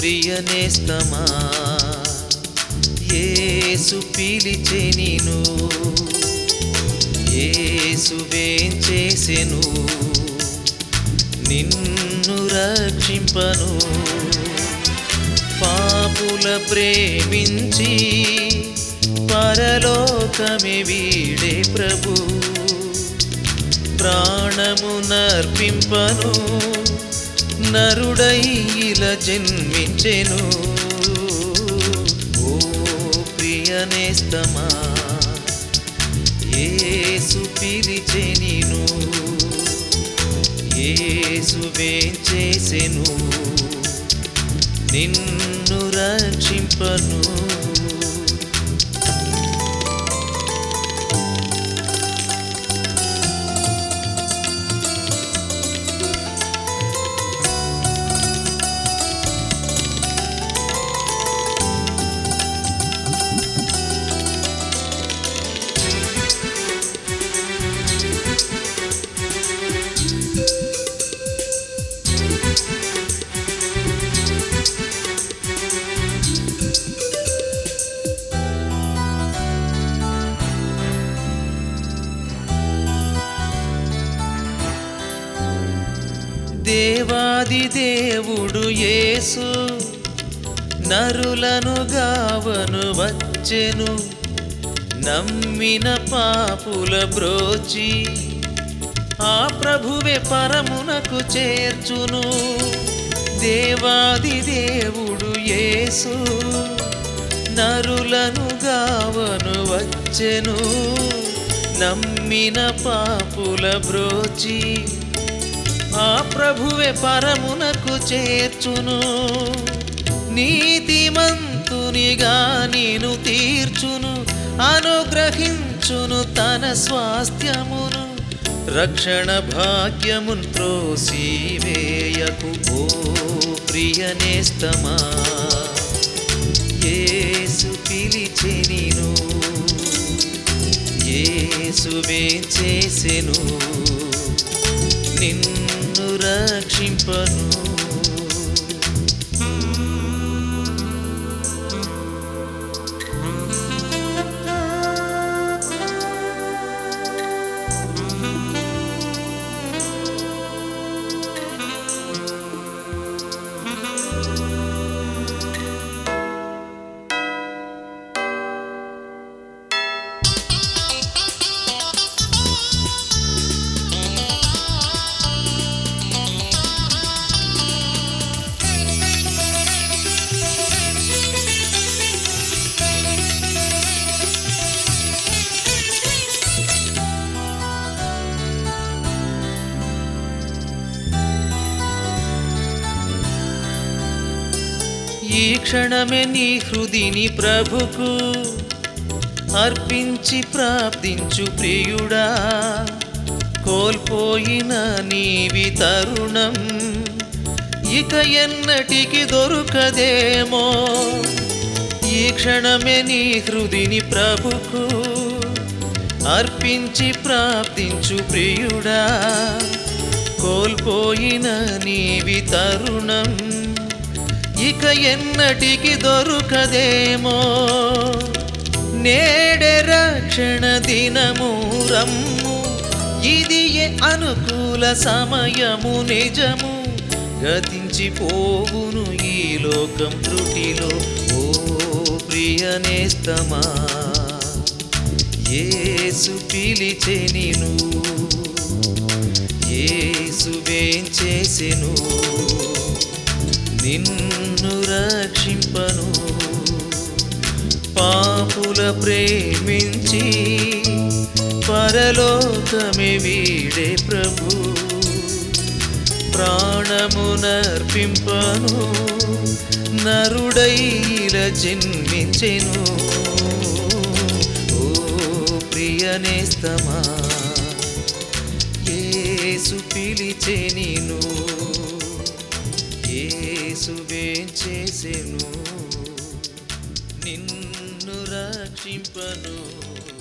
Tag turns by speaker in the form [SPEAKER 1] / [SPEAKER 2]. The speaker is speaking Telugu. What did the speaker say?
[SPEAKER 1] ప్రియనేస్తమా యేసు పిలిచే నిను యేసు వేంచేసెను నిన్ను రక్షింపను పాపుల ప్రేమించి పరలోకమే వీడే ప్రభు ప్రాణము నర్పింపను నరుడై ఇలా జన్మించెను ఓ ప్రియనేస్తమా యేసు పిలిచే నిను యేసు వేంచేసెను నిన్ను రక్షింపను దేవాది దేవుడు యేసు నరులను గావను వచ్చెను నమ్మిన పాపుల బ్రోచి ఆ ప్రభువే పరమునకు చేర్చును దేవాది దేవుడు యేసు నరులను గావను వచ్చెను నమ్మిన పాపుల బ్రోచి ఆ ప్రభువే పరమునకు చేర్చును నీతిమంతునిగా నేను తీర్చును అనుగ్రహించును తన స్వాస్థ్యమును రక్షణ భాగ్యమున్ త్రోసివేయకు ఓ ప్రియనేస్తమా యేసు పిలిచె నేను యేసు చేసెను నిన్ను రక్షింపను ఈ క్షణమే నీ హృదిని ప్రభుకు అర్పించి ప్రార్థించు ప్రియుడా కోల్పోయిన నీవి తరుణం ఇక ఎన్నటికి దొరకదేమో ఈ క్షణమే నీ హృదిని ప్రభుకు అర్పించి ప్రార్థించు ప్రియుడా కోల్పోయిన నీవి తరుణం ఇక ఎన్నటికి దొరకదేమో నేడే రక్షణ దినము రమ్ము ఇది ఏ అనుకూల సమయము నిజము గతించిపోవును ఈ లోకం త్రుటిలో ఓ ప్రియనేస్తమా యేసు పిలిచె నిను యేసు వేంచేసెను నిన్ను రక్షింపను పాపుల ప్రేమించి పరలోకమే వీడే ప్రభు ప్రాణమునర్పింపను నరుడైల జన్మించెను ఓ ప్రియనేస్తమా యేసు పిలిచె నిను యేసు వేంచేసెను నిన్ను రక్షింపను